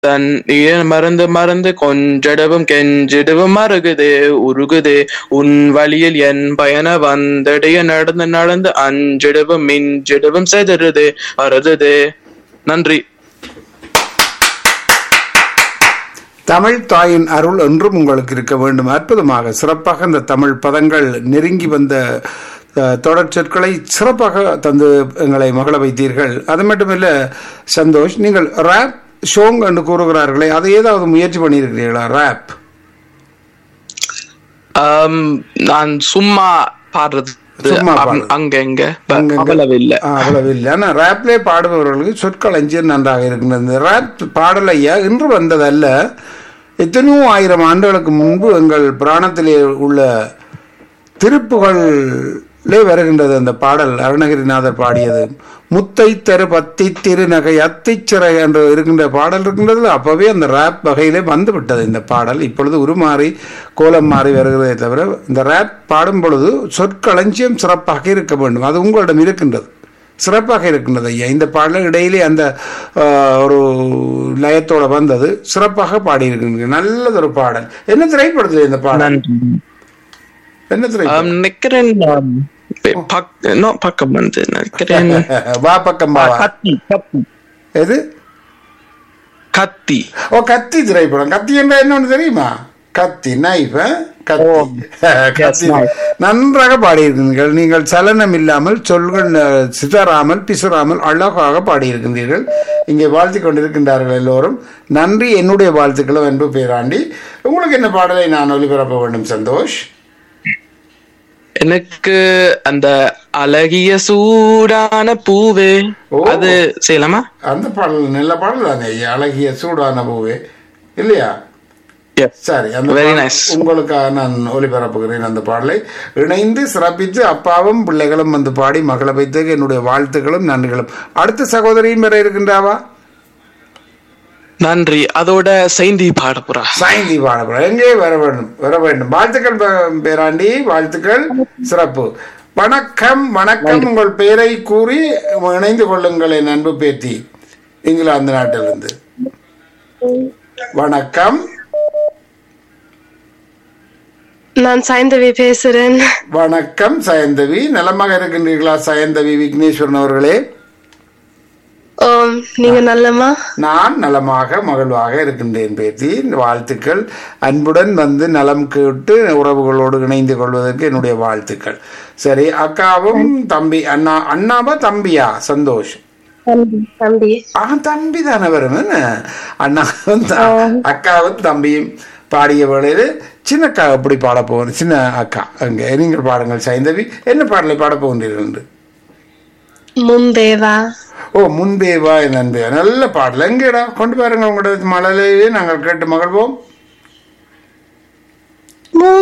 தன் இயல் மறந்து மறந்து கொஞ்சிடவும் கெஞ்சிடவும் மறுகுதே உருகுதே உன் வழியில் என் பயண வந்தடைய நடந்து நடந்து அஞ்சிடவும் மிஞ்சிடவும் செதறுதே அறுதுதே நன்றி தமிழ் தாயின் அருள் என்றும் உங்களுக்கு இருக்க வேண்டும் அற்புதமாக சிறப்பாக இந்த தமிழ் பதங்கள் நெருங்கி வந்த அஹ், தொடர் சொற்களை சிறப்பாக தந்து எங்களை மகள வைத்தீர்கள் அது மட்டுமில்ல சந்தோஷ் நீங்கள் ரேப் ஷோங் என்று கூறுகிறார்களே அதை ஏதாவது முயற்சி பண்ணியிருக்கிறீர்களா ரேப் ஆம், நான் சும்மா பாடுறது சும்மா அங்க- பாடுறது. அங்க இங்க அங்கங்க. அவ்வளவு இல்ல ஆ, அவ்வளவு இல்லை ஆனால் ரேப்லே பாடுபவர்களுக்கு சொற்களஞ்சியம் நன்றாக இருக்கின்றது இந்த ரேப் பாடல் ஐயா இன்று வந்ததல்ல எத்தனையோ ஆயிரம் ஆண்டுகளுக்கு முன்பு எங்கள் புராணத்திலே உள்ள திருப்புகள்லே வருகின்றது அந்த பாடல் அருணகிரிநாதர் பாடியது முத்தை தரு பத்தி திருநகை அத்திச்சிறை என்று இருக்கின்ற பாடல் இருக்கின்றதுல அப்பவே அந்த ரேப் வகையிலே வந்து விட்டது இந்த பாடல் இப்பொழுது உருமாறி கோலம் மாறி வருகிறதே தவிர இந்த ரேப் பாடும் பொழுது சொற்களஞ்சியம் சிறப்பாக இருக்க வேண்டும் அது உங்களிடம் இருக்கின்றது சிறப்பாக இருக்கின்றது ஐயா இந்த பாடல் இடையிலே அந்த ஆஹ், ஒரு லயத்தோட வந்தது சிறப்பாக பாடியிருக்கின்றீங்க நல்லதொரு பாடல் என்ன திரைப்படத்தில் இந்த பாடல் நன்றி என்ன திரைப்படம் ஆம், நிக்கிறேன் ஆம், ப- பக்- not பக்கம் வந்து நினைக்கிறேன் வா பக்கம் வா வா. கத்தி கத்தி எது கத்தி ஓ கத்தி திரைப்படம் கத்தி என்ற என்னன்னு தெரியுமா கத்தி நைஃப் கத்தி கத்தி knife. நன்றாக பாடியிருக்கிறீர்கள் நீங்கள் சலனம் இல்லாமல் சொல்கள் அஹ், சிதறாமல் பிசுறாமல் அழகாக பாடியிருக்கின்றீர்கள் இங்கே வாழ்த்தி கொண்டிருக்கின்றார்கள் எல்லோரும் நன்றி என்னுடைய வாழ்த்துக்களும் அன்பு பேராண்டி உங்களுக்கு என்ன பாடலை நான் ஒளிபரப்ப வேண்டும் சந்தோஷ் எனக்கு அந்த அழகிய சூடான பூவே ஓ. அது செய்யலாமா அந்த பாடல் நல்ல பாடல் தானே ஐயா, அழகிய சூடான பூவே இல்லையா சரி அந்த Very பாடல் nice. உங்களுக்காக நான் ஒளிபரப்புகிறேன் அந்த பாடலை இணைந்து சிறப்பித்து அப்பாவும் பிள்ளைகளும் வந்து பாடி மகளை வைத்ததுக்கு என்னுடைய வாழ்த்துக்களும் நன்றிகளும் அடுத்த சகோதரியும் வர இருக்கின்றாவா நன்றி அதோட செய்தி பாட போறா சாயந்தி பாடப்பட எங்கே வர வேண்டும் வர வேண்டும் வாழ்த்துக்கள் பே- பேராண்டி வாழ்த்துக்கள் சிறப்பு வணக்கம் வணக்கம் உங்கள் பெயரை கூறி இணைந்து கொள்ளுங்கள் என் அன்பு பேத்தி இங்கிலாந்து நாட்டிலிருந்து வணக்கம் நான் சாய்ந்தவி பேசுறேன் வணக்கம் சயந்தவி நலமாக இருக்கின்றீர்களா சயந்தவி விக்னேஸ்வரன் அவர்களே ஓம் நீங்க நல்லமா நான் நலமாக மகிழ்வாக இருக்கின்றேன் பேத்தி வாழ்த்துக்கள் அன்புடன் வந்து நலம் கேட்டு உறவுகளோடு இணைந்து கொள்வதற்கு என்னுடைய வாழ்த்துக்கள் சரி அக்காவும் தம்பி அண்ணா அண்ணாவா தம்பியா சந்தோஷ் தம்பி ஆ தம்பி தானே வரும் என்ன? அண்ணாவும் த- அக்காவும் தம்பியும் பாடிய வேளையில் சின்ன அக்கா எப்படி பாட போகிறேன் சின்ன அக்கா அங்கே நீங்கள் பாடுங்கள் சைந்தவி என்ன பாடலை பாட போகின்றீர்கள் என்று முன்பேவா ஓ முன்பே வா என் அன்பே நல்ல பாடல் எங்கேடா கொண்டு பாருங்க உங்களோட மழலையே நாங்கள் கேட்டு மகிழ்வோம் முன்